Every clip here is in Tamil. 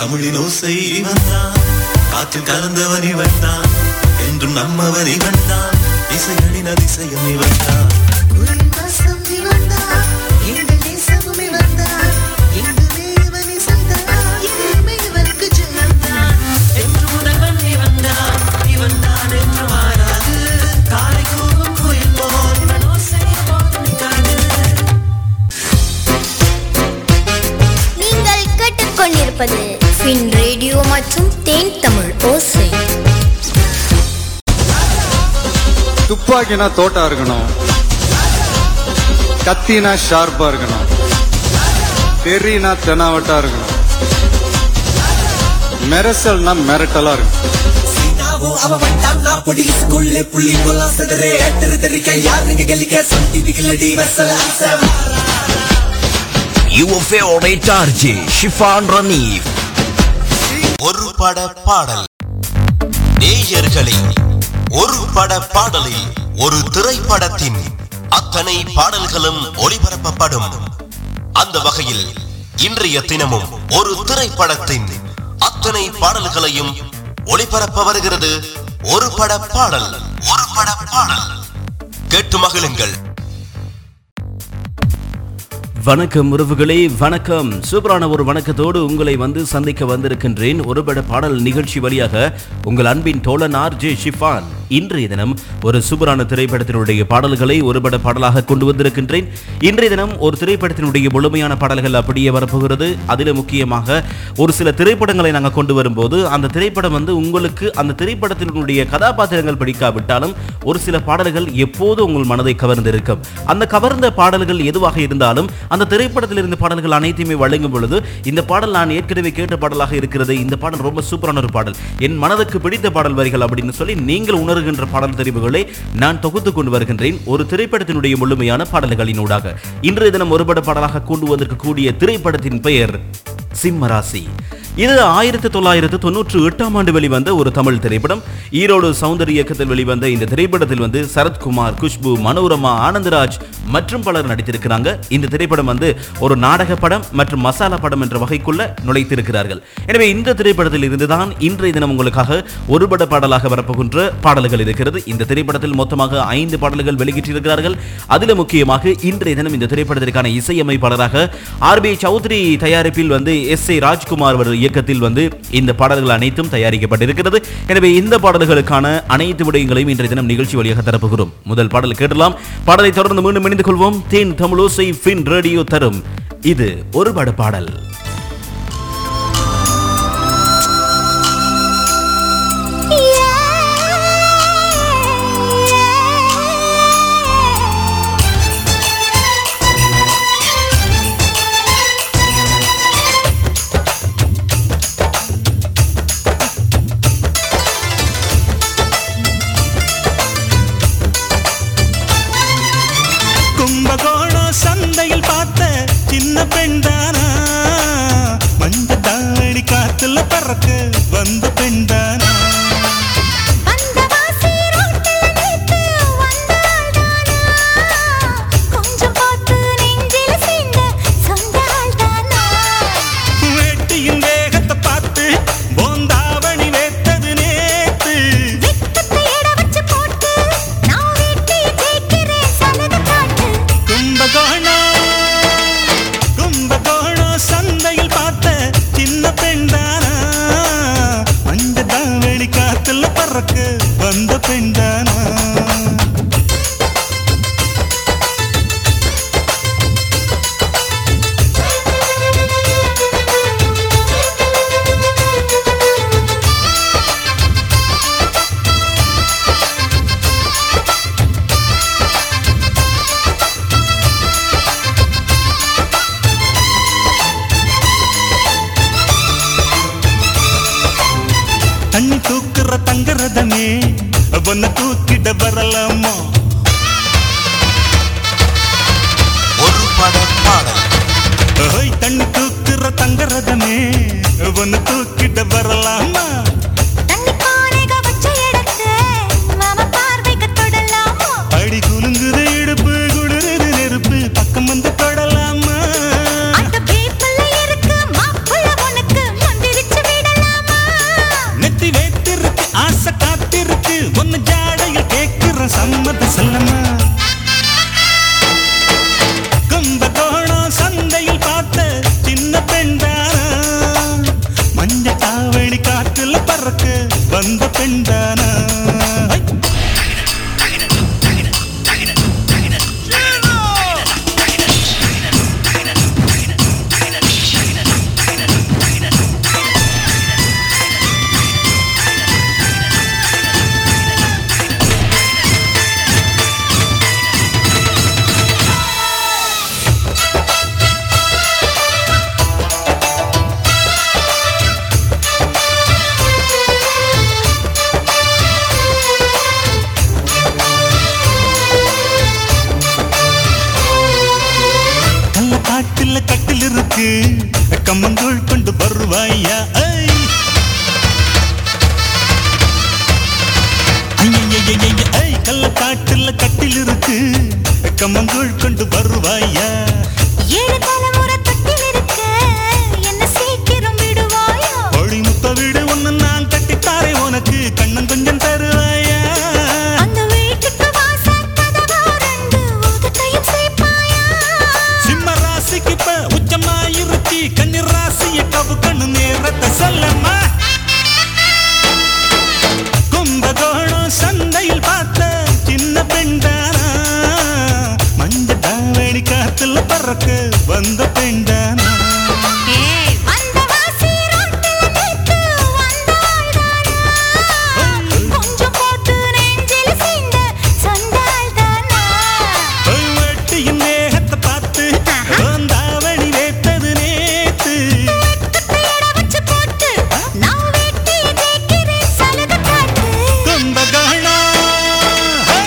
தமிழின் ஓசை இவன் தான் காற்றில் கலந்தவன் இவன் தான் என்றும் நம்மவன் இவன் தான் இசைகளின் அதிசயம் இவன் தான் குருவாசம் இவன்தான், எங்கள் நேசமும் இவன்தான், எங்குமே இவன் இசைதான், எங்குமே இவனுக்கு ஜெயம்தான். என்று முதல்வன் இவன்தான், இவன்தான் என்று மாறாது, காலை கூவும் குயில் போல் இவன் ஓசை எப்போதும் நிற்காது. நீங்கள் கேட்டுக்கொண்டிருப்பது ஃபின் ரேடியோ மற்றும் தேன் தமிழ் ஓசை துப்பாக்கினா தோட்டா இருக்கணும் கத்தினா ஷார்ப்பா இருக்கணும் தெரினா தெனாவட்டா இருக்கணும் மெரசல்னா மிரட்டலா இருக்கும் சீனாவோ அவ வந்தான்னா பொடிசுக்குள்ளே புள்ளி போலாம் சிதறே எட்டரு தெரிக்க யார் நீங்க கலிக்க சொட்டி விகிலடி வசல அம்சம் Your favorite RJ, Shifan Ranif. ஒரு பட பாடல் நேயர்களே ஒரு பட பாடலில் ஒரு திரைப்படத்தின் அத்தனை பாடல்களும் ஒளிபரப்பப்படும் அந்த வகையில் இன்றைய தினமும் ஒரு திரைப்படத்தின் அத்தனை பாடல்களையும் ஒளிபரப்ப வருகிறது ஒரு பட பாடல் ஒரு பட பாடல் கேட்டு மகிழுங்கள் வணக்கம் உறவுகளே வணக்கம் சூப்பரான ஒரு வணக்கத்தோடு உங்களை வந்து சந்திக்க வந்திருக்கின்றேன் ஒருபட பாடல் நிகழ்ச்சி வழியாக உங்கள் அன்பின் தோழன் ஆர் ஜே ஷிஃபான் இன்றைய தினம் ஒரு சூப்பரான திரைப்படத்தினுடைய பாடல்களை ஒருபட பாடலாக கொண்டு வந்திருக்கின்றேன் இன்றைய தினம் ஒரு திரைப்படத்தினுடைய முழுமையான பாடல்கள் அப்படியே வரப்போகிறது அதில் முக்கியமாக ஒரு சில திரைப்படங்களை நாங்கள் கொண்டு வரும்போது அந்த திரைப்படம் வந்து உங்களுக்கு அந்த திரைப்படத்தினுடைய கதாபாத்திரங்கள் பிடிக்காவிட்டாலும் ஒரு சில பாடல்கள் எப்போது உங்கள் மனதை கவர்ந்திருக்கும் அந்த கவர்ந்த பாடல்கள் எதுவாக இருந்தாலும் அந்த திரைப்படத்தில் இருந்த பாடல்கள் அனைத்தையுமே வழங்கும் பொழுது இந்த பாடல் நான் ஏற்கனவே கேட்ட பாடலாக இருக்கிறது இந்த பாடல் ரொம்ப சூப்பரான ஒரு பாடல் என் மனதுக்கு பிடித்த பாடல் வரிகள் அப்படின்னு சொல்லி நீங்கள் உணர்கின்ற பாடல் தெரிவுகளை நான் தொகுத்து கொண்டு வருகின்றேன் ஒரு திரைப்படத்தினுடைய முழுமையான பாடல்களினூடாக இன்றைய தினம் ஒருபட பாடலாக கொண்டு வந்திருக்கக்கூடிய திரைப்படத்தின் பெயர் சிம்மராசி இது ஆயிரத்தி தொள்ளாயிரத்து தொண்ணூற்று எட்டாம் ஆண்டு வெளிவந்த ஒரு தமிழ் திரைப்படம் ஈரோடு சௌந்தர் இயக்கத்தில் வெளிவந்த இந்த திரைப்படத்தில் வந்து சரத்குமார் குஷ்பு மனோரமா ஆனந்தராஜ் மற்றும் பலர் நடித்திருக்கிறாங்க இந்த திரைப்படம் வந்து ஒரு நாடக படம் மற்றும் மசாலா படம் என்ற வகைக்குள்ள நுழைத்திருக்கிறார்கள் எனவே இந்த திரைப்படத்தில் இருந்துதான் இன்றைய தினம் உங்களுக்காக ஒருபட பாடலாக வரப்போகின்ற பாடல்கள் இருக்கிறது இந்த திரைப்படத்தில் மொத்தமாக ஐந்து பாடல்கள் வெளியிட்டிருக்கிறார்கள் அதில் முக்கியமாக இன்றைய தினம் இந்த திரைப்படத்திற்கான இசையமைப்பாளராக ஆர் பி சௌத்ரி தயாரிப்பில் வந்து எஸ் ஏ ராஜ்குமார் அவர் இயக்கத்தில் வந்து இந்த பாடல்கள் அனைத்தும் தயாரிக்கப்பட்டிருக்கிறது எனவே இந்த பாடல்களுக்கான அனைத்து விடயங்களையும் இன்றைய தினம் நிகழ்ச்சி வழியாக தரப்போகிறோம் முதல் பாடல் கேட்டலாம் பாடலை தொடர்ந்து மீண்டும் இணைந்து கொள்வோம் தேன் தமிழோசை ஃபின் ரேடியோ தரும் இது ஒரு பட பாடல் கும்பகோணம் சந்தையில் பார்த்த சின்ன பெண்தானா மஞ்ச தாவணி காத்துல பறக்க வந்த பெண்தானா வந்தவாசி ரோட்டில் நிறுத்து வந்தாள்தானா கொஞ்சம் பார்த்து நெஞ்சில் சேர்ந்த சொந்த ஆள்தானா வேட்டியின் வேகத்தை பார்த்து போந்தாவணி வேத்தது நேத்து வெக்கத்தை எட வச்சு போட்டு நான் வீட்டையே ஜெயிக்கிறேன் சலது காட்டு கும்பகோணம் கும்பகோணம் சந்தையில் பார்த்த சின்ன பெண்தானா மஞ்ச தாவணி காத்துல பறக்க வந்த பெண்தானா தண்ணி தூக்குற தங்கரதமே பொண்ண தூக்கிட வரலாமா ஒரு பட பாடல் ஓய் தண்ணி தூக்குற தங்கரதமே பொண்ண தூக்கிட வரலாமா தண்ணி பானைக வச்ச இடத்து மாமா பார்வைக்கு தொடலாமோ அடி குலுங்குது இடுப்பு குளிருது நெருப்பு பக்கம் வந்து தொடலாமா அந்த பீப்புல இருக்கு மாப்புள்ள உனக்கு மந்திரிச்சு இருக்கு கம்மங்கூழ் கொண்டு வருவாயா ஐ ஐயையையைய, ஐ கள்ளக்காட்டுல கட்டில் இருக்கு கம்மங்கூழ் கொண்டு வருவாயா ஏழு தலைமுறை தொட்டில் இருக்க என்ன சீக்கிரம் விடுவாயோ கோழி முத்த வீடு ஒண்ணு நான் கட்டித்தாரே உனக்கு கண்ணன் கொஞ்சம் தருவாயா அந்த வீட்டுக்கு வாசல் கதவா ரெண்டு உதட்டையும் சேர்ப்பாயா சிம்ம ராசிக்கு இப்ப உச்சமா இருச்சி கன்னி ராசிய கவு கண்ணு நேரத்தை சொல்லம்மா கும்பகோணம் சந்தையில் பார்த்த சின்ன பெண்டானா மஞ்ச தாவணி காத்துல பறக்க வந்த பெண்டானா ஏய் வந்த வாசி ரோட்டில் நிற்கு வந்தாள்தானா கொஞ்சம் போட்டு நெஞ்சில் சீண்ட சொன்னாள்தானா வெட்டியின் மேகத்தை பார்த்து தாவணி வேத்தது நேத்து தேட வச்சு போட்டு நான் வெட்டி தேய்க்கிறேன் சலுகை காட்டு கும்பகோணம் ஹை!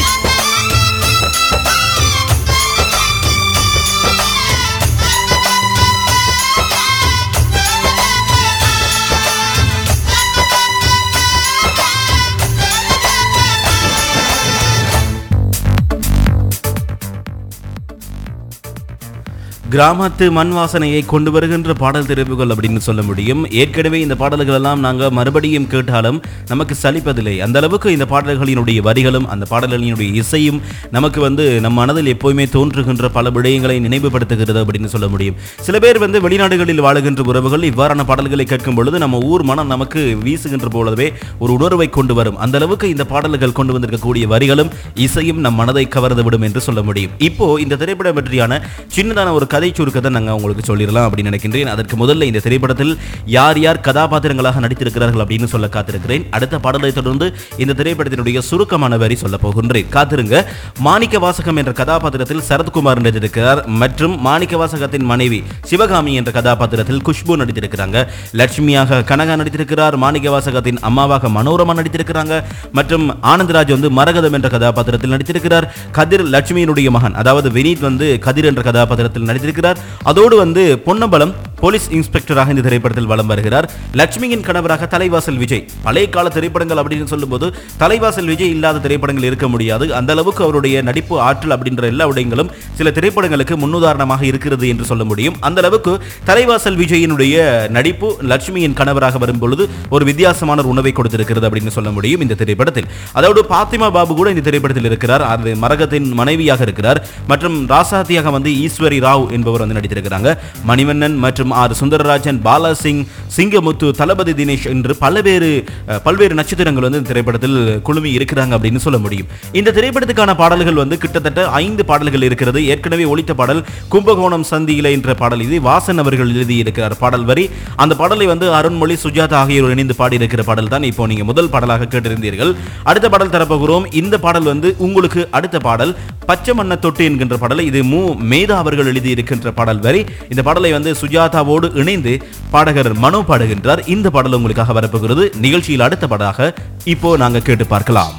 கிராமத்து மண் வாசனையை கொண்டு வருகின்ற பாடல் தெரிவுகள் அப்படின்னு சொல்ல முடியும் ஏற்கனவே இந்த பாடல்கள் எல்லாம் நாங்கள் மறுபடியும் கேட்டாலும் நமக்கு சலிப்பதில்லை அந்த அளவுக்கு இந்த பாடல்களினுடைய வரிகளும் அந்த பாடல்களினுடைய இசையும் நமக்கு வந்து நம் மனதில் எப்போவுமே தோன்றுகின்ற பல விடயங்களை நினைவுபடுத்துகிறது அப்படின்னு சொல்ல முடியும் சில பேர் வந்து வெளிநாடுகளில் வாழுகின்ற உறவுகள் இவ்வாறான பாடல்களை கேட்கும் பொழுது நம்ம ஊர் மனம் நமக்கு வீசுகின்ற போலவே ஒரு உணர்வை கொண்டு வரும் அந்த அளவுக்கு இந்த பாடல்கள் கொண்டு வந்திருக்கக்கூடிய வரிகளும் இசையும் நம் மனதை கவர்ந்து விடும் என்று சொல்ல முடியும் இப்போ இந்த திரைப்படம் பற்றியான சின்னதான ஒரு கதை சுருக்கத்தை நாங்கள் உங்களுக்கு சொல்லிடலாம் அப்படின்னு நினைக்கின்றேன் அதற்கு முதல்ல இந்த திரைப்படத்தில் யார் யார் கதாபாத்திரங்களாக நடித்திருக்கிறார்கள் அப்படின்னு சொல்ல காத்திருக்கிறேன் அடுத்த பாடலை தொடர்ந்து இந்த திரைப்படத்தினுடைய சுருக்கமான வரி சொல்ல போகின்றேன் காத்திருங்க மாணிக்க வாசகம் என்ற கதாபாத்திரத்தில் சரத்குமார் நடித்திருக்கிறார் மற்றும் மாணிக்க வாசகத்தின் மனைவி சிவகாமி என்ற கதாபாத்திரத்தில் குஷ்பு நடித்திருக்கிறாங்க லட்சுமியாக கனகா நடித்திருக்கிறார் மாணிக்க வாசகத்தின் அம்மாவாக மனோரமா நடித்திருக்கிறாங்க மற்றும் ஆனந்தராஜ் வந்து மரகதம் என்ற கதாபாத்திரத்தில் நடித்திருக்கிறார் கதிர் லட்சுமியினுடைய மகன் அதாவது வினீத் வந்து கதிர் என்ற கதாபாத்திரத்தில் நடித்திருக்கிறார் அதோடு வந்து பொன்னம்பலம் போலீஸ் இன்ஸ்பெக்டராக இந்த திரைப்படத்தில் வலம் வருகிறார் லட்சுமியின் கணவராக தலைவாசல் விஜய் பழைய கால திரைப்படங்கள் அப்படின்னு சொல்லும்போது தலைவாசல் விஜய் இல்லாத திரைப்படங்கள் இருக்க முடியாது அந்த அளவுக்கு அவருடைய நடிப்பு ஆற்றல் அப்படின்ற எல்லா விடயங்களும் சில திரைப்படங்களுக்கு முன்னுதாரணமாக இருக்கிறது என்று சொல்ல முடியும் அந்த அளவுக்கு தலைவாசல் விஜயினுடைய நடிப்பு லட்சுமியின் கணவராக வரும் பொழுது ஒரு வித்தியாசமான ஒரு உணவை கொடுத்திருக்கிறது அப்படின்னு சொல்ல முடியும் இந்த திரைப்படத்தில் அதோடு பாத்திமா பாபு கூட இந்த திரைப்படத்தில் இருக்கிறார் அது மரகத்தின் மனைவியாக இருக்கிறார் மற்றும் ராசாத்தியாக வந்து ஈஸ்வரி ராவ் என்பவர் வந்து நடித்திருக்கிறாங்க மணிவண்ணன் மற்றும் ஆர் சுந்தரராஜன் பாலா சிங் சிங்கமுத்து தளபதி தினேஷ் என்று பல்வேறு அஹ், பல்வேறு நட்சத்திரங்கள் வந்து இந்த திரைப்படத்தில் குழுமி இருக்கிறாங்க அப்படின்னு சொல்ல முடியும் இந்த திரைப்படத்துக்கான பாடல்கள் வந்து கிட்டத்தட்ட ஐந்து பாடல்கள் இருக்கிறது ஏற்கனவே ஒலித்த பாடல் கும்பகோணம் சந்தியில என்ற பாடல் இது வாசன் அவர்கள் எழுதி இருக்கிறார் பாடல் வரி அந்த பாடலை வந்து அருண்மொழி சுஜாதா ஆகியோர் இணைந்து பாடியிருக்கிற பாடல் தான் இப்போ நீங்க முதல் பாடலாக கேட்டிருந்தீர்கள் அடுத்த பாடல் தரப்போகிறோம் இந்த பாடல் வந்து உங்களுக்கு அடுத்த பாடல் பச்சை மண்ண தொட்டு என்கின்ற பாடலை இது மு மேதா அவர்கள் எழுதி இருக்கின்ற பாடல் வரி இந்த பாடலை வந்து சுஜாதாவோடு இணைந்து பாடகர் மனோ பாடுகின்றார் இந்த பாடல் உங்களுக்காக வரப்போகிறது நிகழ்ச்சியில் அடுத்த பாடலாக இப்போ நாங்க கேட்டு பார்க்கலாம்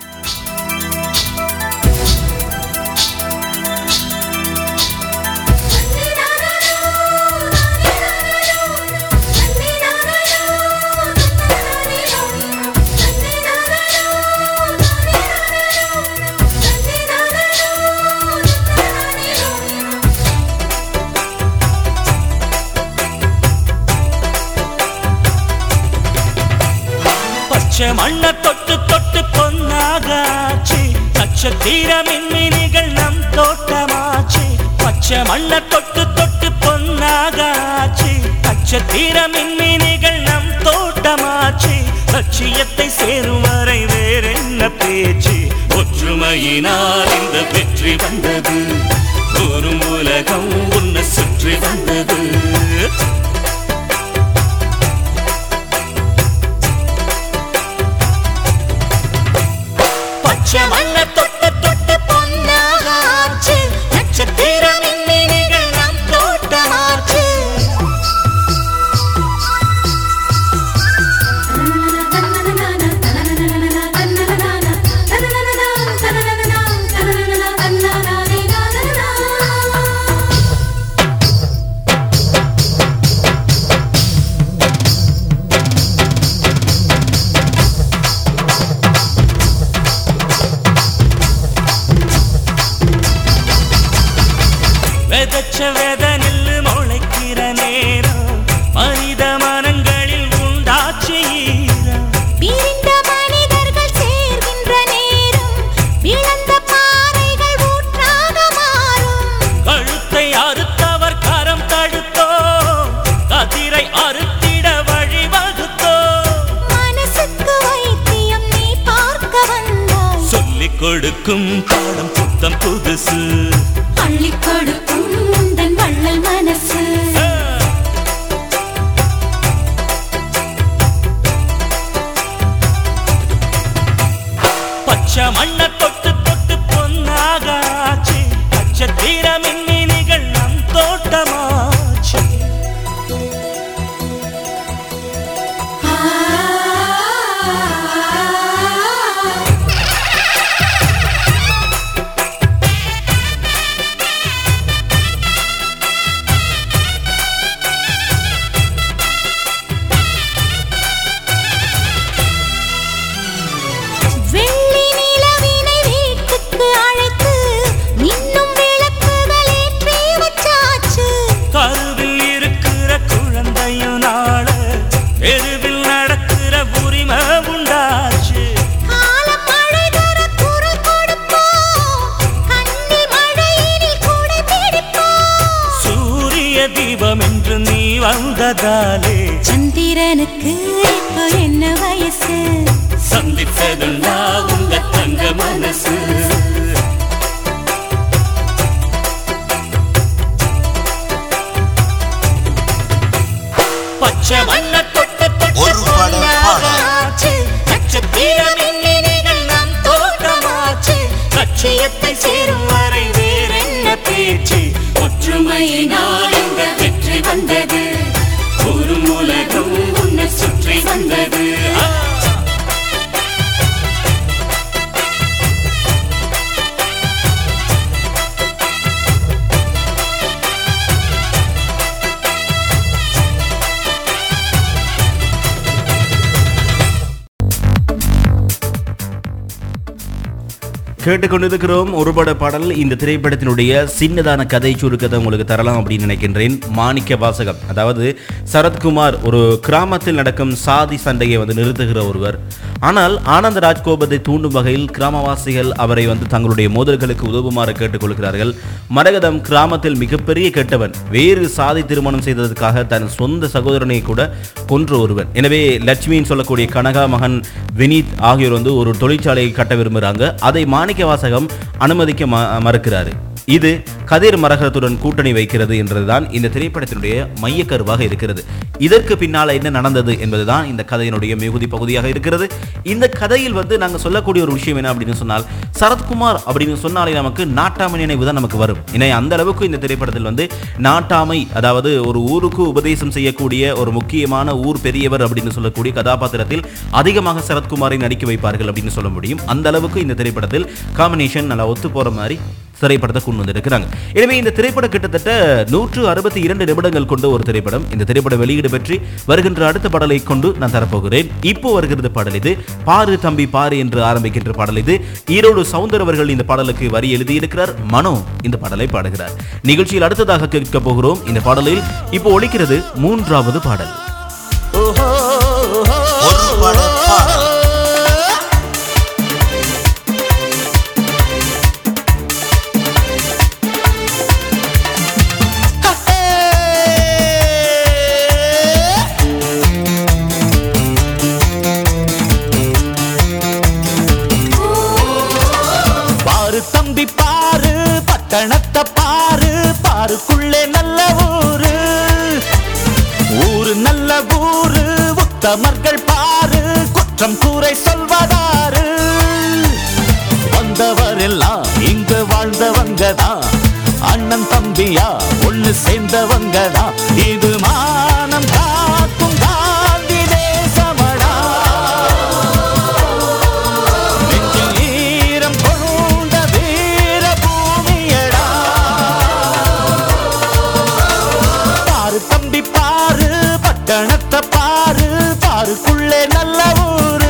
பச்சை மண்ண தொட்டு தொட்டு பொன்னாகாச்சு நட்சத்திர மின்மினிகள் நம் தோட்டமாச்சு பச்சை மண்ண தொட்டு தொட்டு பொன்னாகாச்சு நட்சத்திர மின்மினிகள் நம் தோட்டமாச்சு லட்சியத்தை சேரும் வரை வேறென்ன பேச்சு ஒற்றுமையினால் இந்த வெற்றி வந்தது ஒரு உலகம் உன்னை சுற்றி வந்தது பச்சை மண்ண தொட்டு தொட்டு பொன்னாகாச்சு நட்சத்திர மின்மினிகள் நம் தோட்டமாச்சு கொடுக்கும் பாடம் புத்தம் புதுசு அள்ளி கொடுக்கும் உந்தன் வள்ளல் மனசு பச்சை மண்ண தொட்டு தொட்டு பொன்னாகாச்சு நட்சத்திர மின்மினிகள் நம் தோட்டமாச்சு வெள்ளி நிலவினை வீட்டுக்கு அழைத்து மின்னும் விளக்குகள் ஏற்றி வச்சாச்சு கருவில் இருக்கிற குழந்தையும் நாள தெருவில் நடக்கிற உரிமை உண்டாச்சு காலம் மழை தர குரல் கொடுப்போம் கண்ணில் மழையினில் கூட பிடிப்போம் சூரிய தீபம் என்று நீ வந்ததாலே சந்திரனுக்கு இப்போ என்ன வயசு சந்தித்ததுண்டா உங்க தங்க மனசு பச்சை மண்ண தொட்டு தொட்டு ஒரு பட பாடல். பொன்னாகாச்சு. நட்சத்திர மின்மினிகள் நம் தோட்டமாச்சு லட்சியத்தை சேரும் வரை வேறென்ன பேச்சு ஒற்றுமையினால் இந்த வெற்றி வந்தது ஒரு உலகம் உன்னை சுற்றி வந்தது ஆ. கேட்டுக்கொண்டிருக்கிறோம் ஒருபட பாடல் இந்த திரைப்படத்தினுடைய சின்னதான கதை சுருக்கத்தை உங்களுக்கு தரலாம் அப்படின்னு நினைக்கின்றேன் மாணிக்க வாசகம் அதாவது சரத்குமார் ஒரு கிராமத்தில் நடக்கும் சாதி சண்டையை வந்து நிறுத்துகிற ஒருவர் ஆனால் ஆனந்த ராஜ்கோபத்தை தூண்டும் வகையில் கிராமவாசிகள் அவரை வந்து தங்களுடைய மோதல்களுக்கு உதவுமாறு கேட்டுக்கொள்கிறார்கள் மரகதம் கிராமத்தில் மிகப்பெரிய கெட்டவன் வேறு சாதி திருமணம் செய்ததற்காக தன் சொந்த சகோதரனை கூட கொன்ற ஒருவன் எனவே லட்சுமின்னு சொல்லக்கூடிய கனகா மகன் வினீத் ஆகியோர் வந்து ஒரு தொழிற்சாலையை கட்ட விரும்புகிறாங்க அதை மாணிக்க வாசகம் அனுமதிக்க ம- மறுக்கிறாரு இது கதிர் மரகதத்துடன் கூட்டணி வைக்கிறது என்றதுதான் இந்த திரைப்படத்தினுடைய மையக்கருவாக இருக்கிறது இதற்கு பின்னால என்ன நடந்தது என்பதுதான் இந்த கதையினுடைய மிகுதி பகுதியாக இருக்கிறது இந்த கதையில் வந்து நாங்கள் சொல்லக்கூடிய ஒரு விஷயம் என்ன அப்படின்னு சொன்னால் சரத்குமார் அப்படின்னு சொன்னாலே நமக்கு நாட்டாமை நினைவு தான் நமக்கு வரும் ஏன்னா அந்த அளவுக்கு இந்த திரைப்படத்தில் வந்து நாட்டாமை அதாவது ஒரு ஊருக்கு உபதேசம் செய்யக்கூடிய ஒரு முக்கியமான ஊர் பெரியவர் அப்படின்னு சொல்லக்கூடிய கதாபாத்திரத்தில் அதிகமாக சரத்குமாரை நடிக்க வைப்பார்கள் அப்படின்னு சொல்ல முடியும் அந்த அளவுக்கு இந்த திரைப்படத்தில் காம்பினேஷன் நல்லா ஒத்து போற மாதிரி திரைப்படத்தை கொண்டு வந்திருக்கிறாங்க எனவே இந்த திரைப்படம் கிட்டத்தட்ட நூற்று அறுபத்தி இரண்டு நிமிடங்கள் கொண்ட ஒரு திரைப்படம் இந்த திரைப்பட வெளியீடு பற்றி வருகின்ற அடுத்த பாடலை கொண்டு நான் தரப்போகிறேன் இப்போ வருகிறது பாடல் இது பாரு தம்பி பாரு என்று ஆரம்பிக்கின்ற பாடல் இது ஈரோடு சவுந்தர் அவர்கள் இந்த பாடலுக்கு வரி எழுதியிருக்கிறார் மனோ இந்த பாடலை பாடுகிறார் நிகழ்ச்சியில் அடுத்ததாக கேட்க போகிறோம் இந்த பாடலில் இப்போ ஒலிக்கிறது மூன்றாவது பாடல் ஒரு பட பாடல் பாரு தம்பி பாரு பட்டணத்தை பாரு பாருக்குள்ளே நல்ல ஊரு ஊரு நல்ல ஊரு உத்தமர்கள் பாரு குற்றம் கூரை சொல்வதாரு வந்தவரெல்லாம் இங்கு வாழ்ந்தவங்கதான் அண்ணன் தம்பியா ஒண்ணு சேர்ந்தவங்கதான் இது மானம் காக்கும் காந்தி தேசமடா நெஞ்சில் ஈரம் கொண்ட வீர பூமியடா பாரு தம்பி பாரு பட்டணத்தை பாரு பாருக்குள்ளே நல்ல ஊரு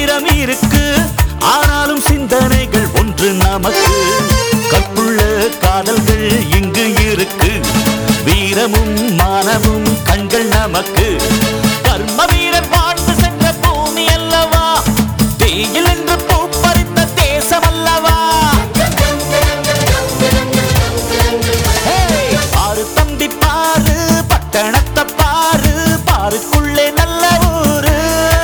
ஆயிரம் இருக்கு ஆனாலும் சிந்தனைகள் ஒன்று நமக்கு கற்புள்ள காதல்கள் இங்கு இருக்கு வீரமும் மானமும் கண்கள் நமக்கு கர்ம வீரர் வாழ்ந்து சென்ற பூமி அல்லவா தீயில் என்று பூ பறித்த தேசம் அல்லவா ஹேய்! பாரு தம்பி பாரு பட்டணத்தை பாரு பாருக்குள்ளே நல்ல ஊரு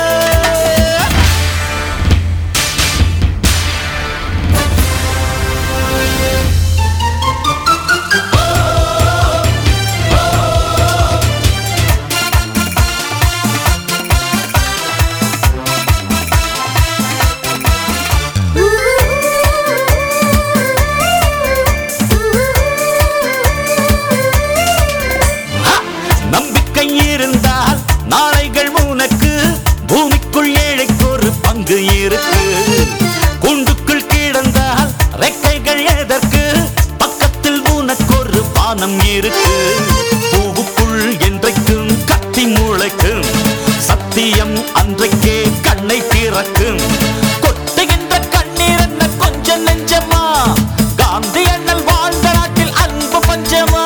நம்பிக்கை இருந்தால் நாளைகள் உனக்கு பூமிக்குள் ஏழைக்கு ஒரு பங்கு இருக்கு குண்டுக்குள் கிடந்தால் ரெக்கைகள் எதற்கு பக்கத்தில் உனக்கு ஒரு பானம் இருக்கு பூவுக்குள் என்றைக்கும் கத்தி முளைக்கும் சத்தியம் அன்றைக்கே கண்ணை திறக்கும் கொட்டுகின்ற கண்ணீர் என்ன கொஞ்சம் நெஞ்சமா காந்தி அண்ணல் வாழ்ந்த நாட்டில் அன்பு பஞ்சமா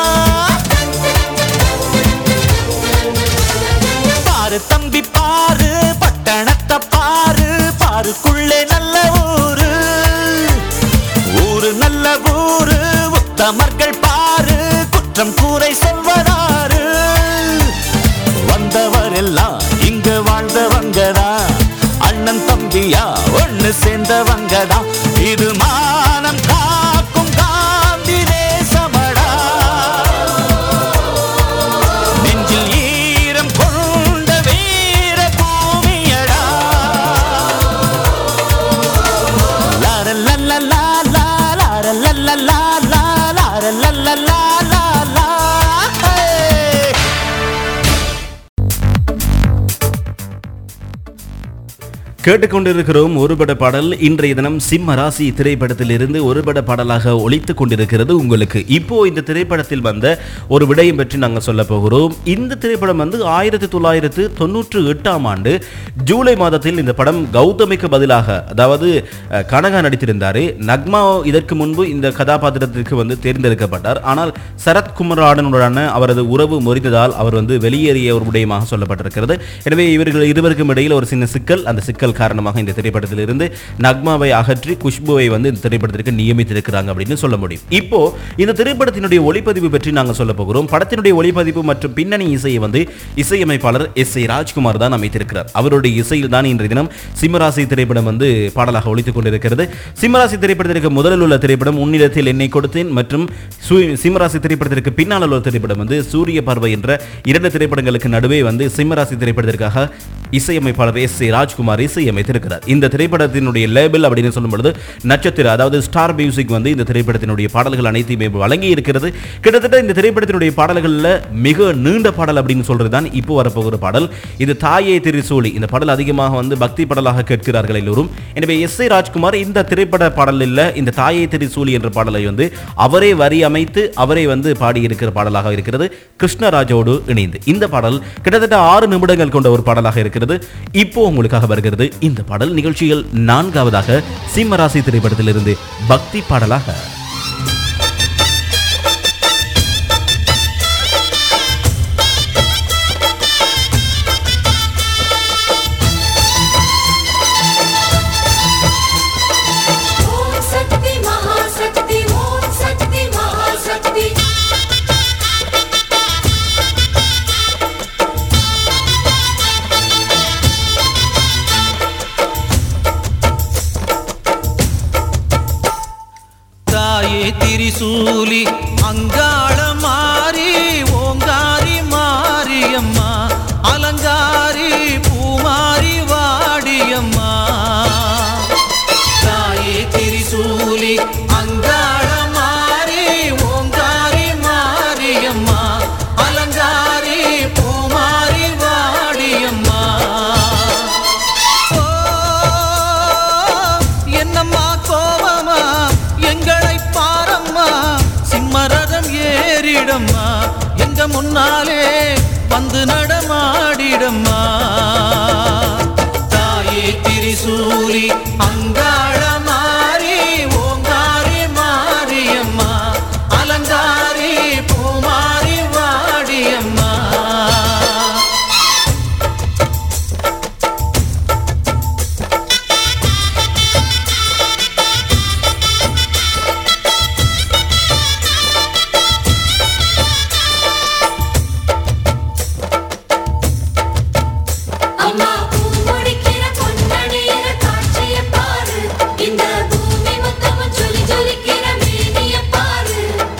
பாரு தம்பி பாரு பட்டணத்தை பாரு பாருக்குள்ளே நல்ல ஊரு ஊரு நல்ல ஊரு உத்தமர்கள் பாரு குற்றம் கூரை சொல்வதாரு வந்தவர் எல்லாம் இங்கு வாழ்ந்தவங்கடா அண்ணன் தம்பியா ஒண்ணு சேர்ந்தவங்கடா இது மானம் காக்கும் காந்தி தேசமடா நெஞ்சில் ஈரம் கொண்ட வீர பூமியடா லாரல்லல்லா லா, லாரல்லல்லா லா, லாரல்லல்லா லா, லா. ஹே! கேட்டுக்கொண்டிருக்கிறோம் ஒருபட பாடல் இன்றைய தினம் சிம்ம ராசி திரைப்படத்திலிருந்து ஒருபட பாடலாக ஒலித்துக் கொண்டிருக்கிறது உங்களுக்கு இப்போ இந்த திரைப்படத்தில் வந்த ஒரு விடயம் பற்றி நாங்கள் சொல்ல போகிறோம் இந்த திரைப்படம் வந்து ஆயிரத்தி தொள்ளாயிரத்து தொண்ணூற்று எட்டாம் ஆண்டு ஜூலை மாதத்தில் இந்த படம் கௌதமிக்கு பதிலாக அதாவது அஹ், கனகா நடித்திருந்தார் நக்மா இதற்கு முன்பு இந்த கதாபாத்திரத்திற்கு வந்து தேர்ந்தெடுக்கப்பட்டார் ஆனால் சரத்குமராடனுடனான அவரது உறவு முறிந்ததால் அவர் வந்து வெளியேறிய ஒரு விடயமாக சொல்லப்பட்டிருக்கிறது எனவே இவர்கள் இருவருக்கும் இடையில் ஒரு சின்ன சிக்கல் அந்த சிக்கல் காரணமாக இந்த திரைப்படத்திலிருந்து நக்மாவை அகற்றி குஷ்புவை வந்து இந்த திரைப்படத்திற்கு நியமித்திருக்கிறாங்க அப்படின்னு சொல்ல முடியும் இப்போ இந்த திரைப்படத்தினுடைய ஒளிப்பதிவு பற்றி நாங்கள் சொல்ல போகிறோம் படத்தினுடைய ஒளிப்பதிவு மற்றும் பின்னணி இசையை வந்து இசையமைப்பாளர் எஸ் ஐ ராஜ்குமார் தான் அமைத்திருக்கிறார் அவருடைய இசையில் தான் இன்றைய தினம் சிம்மராசி திரைப்படம் வந்து பாடலாக ஒழித்துக் கொண்டிருக்கிறது சிம்மராசி திரைப்படத்திற்கு முதலில் உள்ள திரைப்படம் உன்னிடத்தில் என்னை கொடுத்தேன் மற்றும் சு- சிம்மராசி திரைப்படத்திற்கு பின்னால் உள்ள திரைப்படம் வந்து சூரிய பார்வை என்ற இரண்டு திரைப்படங்களுக்கு நடுவே வந்து சிம்மராசி திரைப்படத்திற்காக இசையமைப்பாளர் எஸ் ஏ ராஜ்குமார் இசையமைத்திருக்கிறார் இந்த திரைப்படத்தினுடைய லேபிள் அப்படின்னு சொல்லும் பொழுது நட்சத்திர அதாவது ஸ்டார் மியூசிக் வந்து இந்த திரைப்படத்தினுடைய பாடல்கள் அனைத்தையுமே வழங்கி இருக்கிறது கிட்டத்தட்ட இந்த திரைப்படத்தினுடைய பாடல்களில் மிக நீண்ட பாடல் அப்படின்னு சொல்றது தான் இப்போ வரப்போகிற பாடல் இது தாயே திரிசூலி இந்த பாடல் அதிகமாக வந்து பக்தி பாடலாக கேட்கிறார்கள் எல்லோரும் எனவே எஸ் ஏ ராஜ்குமார் இந்த திரைப்பட பாடலில் இந்த தாயே திரிசூலி என்ற பாடலை வந்து அவரே வரி அமைத்து அவரே வந்து பாடியிருக்கிற பாடலாக இருக்கிறது கிருஷ்ணராஜோடு இணைந்து இந்த பாடல் கிட்டத்தட்ட ஆறு நிமிடங்கள் கொண்ட ஒரு பாடலாக இருக்கிறது இப்போ உங்களுக்காக வருகிறது இந்த பாடல் நிகழ்ச்சியில் நான்காவதாக சிம்மராசி திரைப்படத்திலிருந்து பக்தி பாடலாக ஓம் சக்தி மகாசக்தி ஓம் சக்தி மகாசக்தி தாயே திரிசூலி அங்காள மாறி ஓங்காரி மாரியம்மா அலங்காரி பூமாரி வாடியம்மா தாயே திரிசூலி அங்காள மாறி ஓங்காரி மாரியம்மா அலங்காரி பூமாரி வாடியம்மா ஓ, என்னம்மா கோபமா எங்களை பாரம்மா சிம்மரதம் ஏறிடம்மா எங்க முன்னாலே வந்து நடமாடிடம்மா தாயே திரிசூ திரிசூலி அங்காள மாறி ஓங்காரி மாரியம்மா அலங்காரி பூமாரி வாடியம்மா அம்மா பூமுடிக்கிற பொன்னணியிற காட்சிய பாரு இந்த பூமி மொத்தமும் ஜொலி ஜொலிக்கிற மேனிய பாரு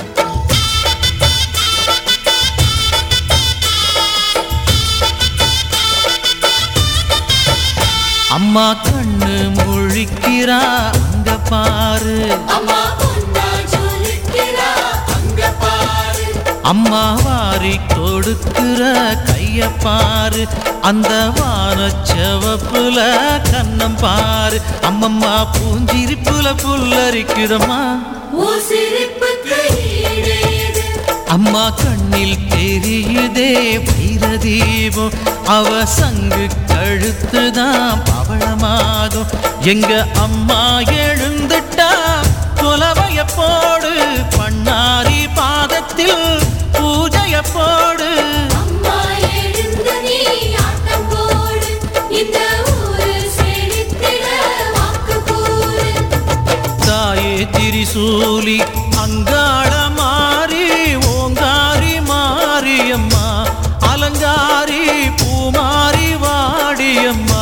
அம்மா கண்ணு முழிக்கிறா அங்க பாரு அம்மா பொன்னா ஜொலிக்கிறா அங்க பாரு அம்மா வாரி கொடுக்கிற கைய பாரு அந்த வானச்சவப்புல கண்ணம் பாரு அம்மம்மா பூஞ்சிரிப்புல புல்லரிக்குதம்மா ஓ சிரிப்புக்கு ஈடேது அம்மா கண்ணில் தெரியுதே வைர தீபம் அவ சங்கு கழுத்துதான் பவளமாகும் எங்க அம்மா எழுந்துட்டா குலவைய போடு பண்ணாரி பாதத்தில் பூஜைய போடு அம்மா எழுந்து நீ ஆட்டம் போடு இந்த ஊரு செழித்திட வாக்கு கூறு தாயே திரிசூலி அங்காள மாறி ஓங்காரி மாரியம்மா அலங்காரி பூமாரி வாடியம்மா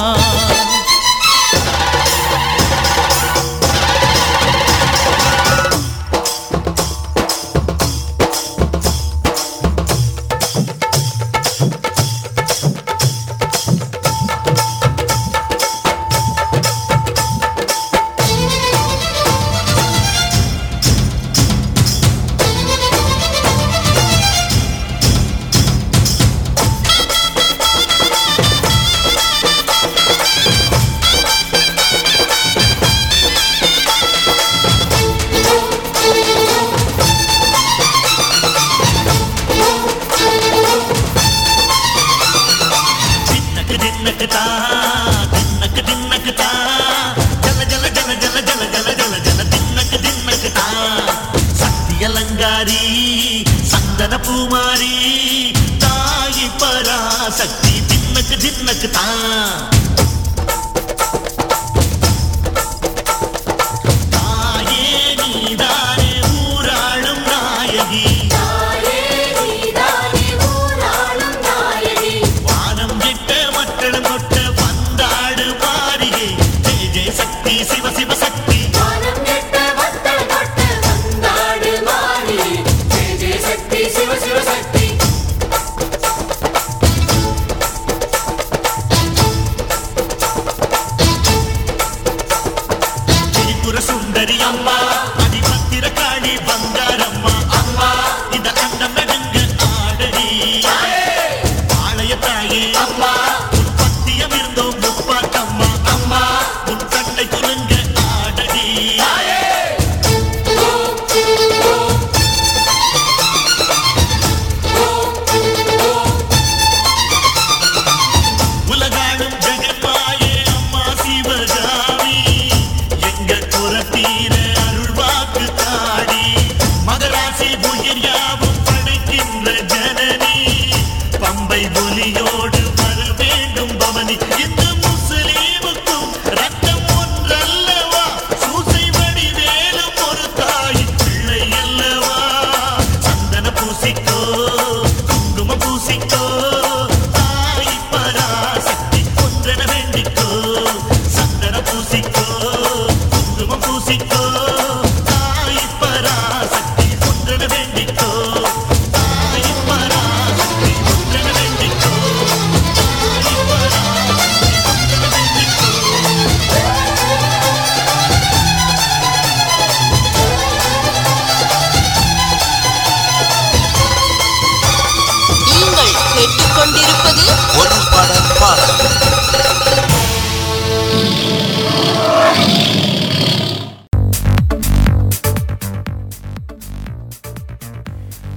தின்னக்கு தின்னக்கு தா தின்னக்கு தின்னக்கு தா ஜல ஜல ஜல ஜல ஜல ஜல ஜல ஜல தின்னக்கு தின்னக்கு தா சக்தி அலங்காரி சந்தன பூமாரி தாயி பராசக்தி தின்னக்கு தின்னக்கு தா தாயே நீதானே ஊராளும் நாயகி தாயே நீதானே ஊராளும் நாயகி வானம் விட்ட மக்களும் தொட்ட வந்தாடு மாறியே ஜெய ஜெய சக்தி சிவ சிவ சக்தி வானம் நெட்ட வத்தல் தொட்ட வந்தாடு மாறி ஜெய ஜெய சக்தி சிவ சிவ சக்தி திரிபுர சுந்தரி அம்மா அதிபத்திர காளி பங்காரம்மா அம்மா இந்த அண்டம் நடுங்க ஆடடி ஆலய தாயே அம்மா உன் பத்தியம் இருந்தோம் முப்பாட்டம்மா அம்மா உன் கண்ணை குலுங்க ஆடடி உலகாடும் ஜெகன்மாயே அம்மா சிவகாமி எங்க குரத்தீர அருள்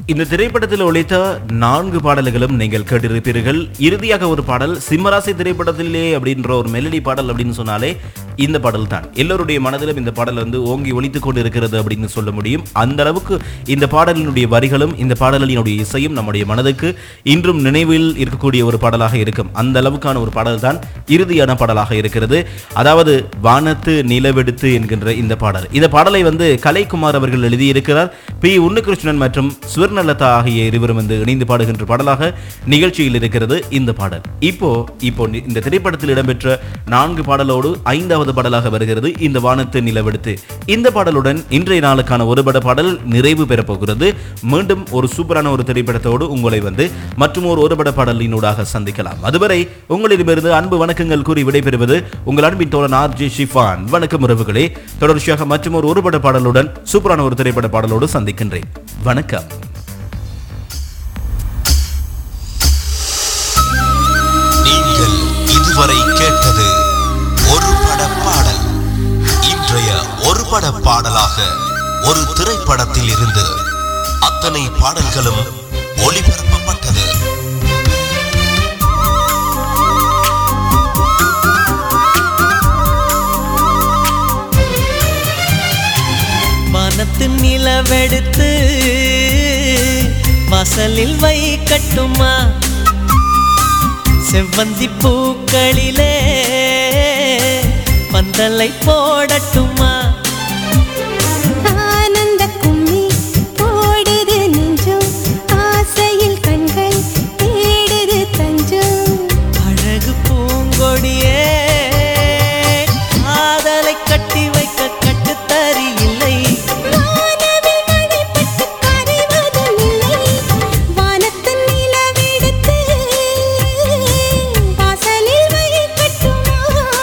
இந்த திரைப்படத்தில் ஒழித்த நான்கு பாடல்களும் நீங்கள் கேட்டிருப்பீர்கள் இறுதியாக ஒரு பாடல் சிம்மராசி திரைப்படத்திலே அப்படின்ற ஒரு மெலடி பாடல் அப்படின்னு சொன்னாலே இந்த பாடல் தான் எல்லோருடைய மனதிலும் இந்த பாடல் வந்து ஓங்கி ஒலித்துக் கொண்டு இருக்கிறது அப்படின்னு சொல்ல முடியும் அந்த அளவுக்கு இந்த பாடலினுடைய வரிகளும் இந்த பாடலினுடைய இசையும் நம்முடைய மனதுக்கு இன்றும் நினைவில் இருக்கக்கூடிய ஒரு பாடலாக இருக்கும் அந்த அளவுக்கான ஒரு பாடல் தான் இறுதியான பாடலாக இருக்கிறது அதாவது வானத்து நிலவெடுத்து என்கின்ற இந்த பாடல் இந்த பாடலை வந்து கலைக்குமார் அவர்கள் எழுதியிருக்கிறார் பி உன்னிகிருஷ்ணன் மற்றும் சுவர்ணலதா ஆகிய இருவரும் வந்து இணைந்து பாடுகின்ற பாடலாக நிகழ்ச்சியில் இருக்கிறது இந்த பாடல் இப்போ இப்போ நி- இந்த திரைப்படத்தில் இடம்பெற்ற நான்கு பாடலோடு ஐந்தாவது பாடலாக வருகிறது இந்த வானத்து நிலவெடுத்து இந்த பாடலுடன் இன்றைய நாளுக்கான ஒரு பட பாடல் நிறைவு பெறப் போகிறது மீண்டும் ஒரு சூப்பரான ஒரு திரைப்படத்தோடு உங்களை வந்து மற்றும் ஒரு ஒருபட பாடலினூடாக சந்திக்கலாம் அதுவரை உங்களிடமிருந்து அன்பு வணக்கங்கள் கூறி விடைபெறுவது உங்கள் அன்பின் தோழன் ஆர் ஜே ஷிஃபான் வணக்கம் உறவுகளே தொடர்ச்சியாக மற்றும் ஒரு ஒருபட பாடலுடன் சூப்பரான ஒரு திரைப்பட பாடலோடு சந்திக்கின்றேன் வணக்கம் நீங்கள் இதுவரை கேட்டது ஒரு பட பாடல் இன்றைய ஒரு பட பாடலாக ஒரு திரைப்படத்தில் இருந்து அத்தனை பாடல்களும் ஒளிபரப்பப்பட்டது வானத்து நிலவெடுத்து வாசலில் வைக்கட்டுமா செவ்வந்தி பூக்களிலே பந்தலை போடட்டுமா ஆனந்த கும்மி போடுது நெஞ்சம் ஆசையில் கண்கள் தேடுது தஞ்சம் அழகு பூங்கொடியே காதலை கட்டி வைக்க கட்டுத்தறி இல்லை வானவில் மழைப்பட்டு கரைவதும் இல்லை வானத்து நிலவெடுத்து வாசலில் வைக்கட்டுமா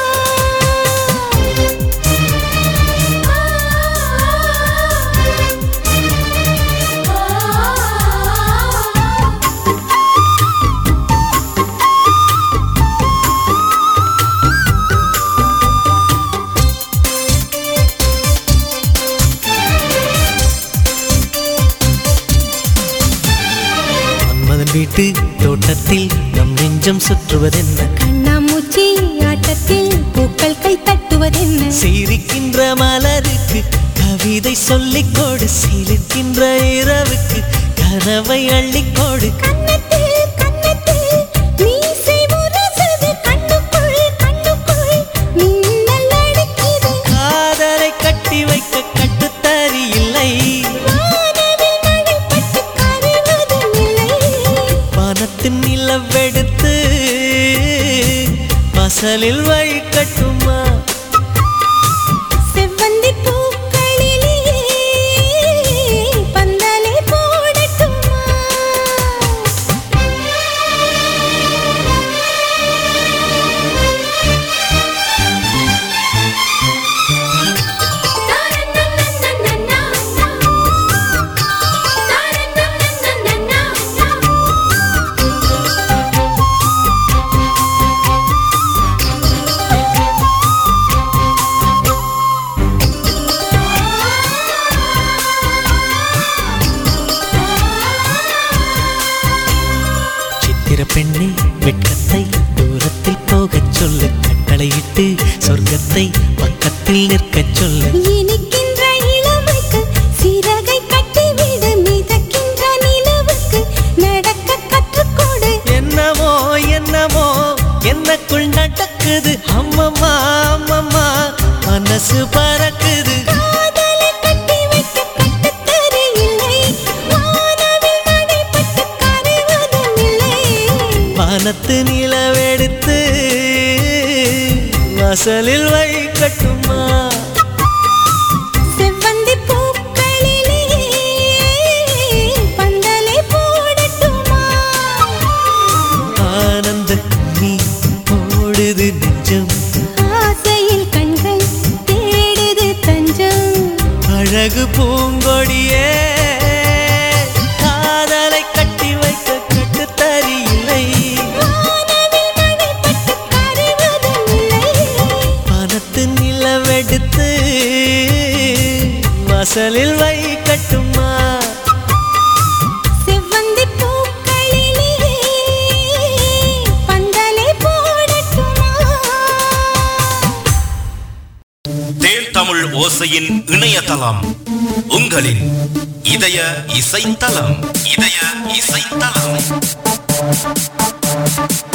மன்மதன் வீட்டு தோட்டத்தில் நம் நெஞ்சம் சுற்றுவதென்ன கண்ணாமூச்சி ஆட்டத்தில் பூக்கள் கை தட்டுவதென்ன சிரிக்கின்ற மலருக்கு கவிதை சொல்லிக் கொடு சிரிக்கின்ற இரவுக்கு கனவை அள்ளிக்கொடு கன்னத்தில் கன்னத்தில் மீசை முரசது கண்ணுக்குள் கண்ணுக்குள் மின்னல் அடிக்குது காதலை கட்டி வைக்க கட்டுத்தறி இல்லை வானவில் மழைப்பட்டு கரைவதும் இல்லை வானத்தின் நிலவெடுத்து வாசலில் வைக்கட்டுமா செவ்வந்தி பூக்களிலே பந்தலை போடட்டுமா சித்திர பெண்ணே வெட்கத்தை தூரத்தில் போகச் சொல்லு கட்டளையிட்டு சொர்க்கத்தை பக்கத்தில் நிற்கச் சொல்லு இனிக்கின்ற இளமைக்கு சிறகை கட்டிவிடு மிதக்கின்ற நிலவுக்கு நடக்க கற்றுக்கொடு என்னமோ என்னமோ என்னக்குள் நடக்குது அம்மம்மா அம்மம்மா மனசு பறக்குது காதலை கட்டி வைக்க கட்டுத்தறி இல்லை வானவில் மழைப்பட்டு கரைவதும் இல்லை வானத்து நிலவெடுத்து வாசலில் வைக்கட்டுமா செவ்வந்தி பூக்களிலே பந்தலை போடட்டுமா ஆனந்த நீ ஓடுது நெஞ்சம் ஆசையில் கண்கள் தேடுது தஞ்சம் அழகு பூங்கொடியே காதலை கட்டி வைக்க கட்டுத்தறி இல்லை வானவில் மழைப்பட்டு கரைவதும் இல்லை பணத்து நிலவெடுத்து வாசலில் வைக்கட்டுமா தமிழ் ஓசையின் இணையதளம் உங்களின் இதய இசைத்தலம் இதய இசைத்தலம்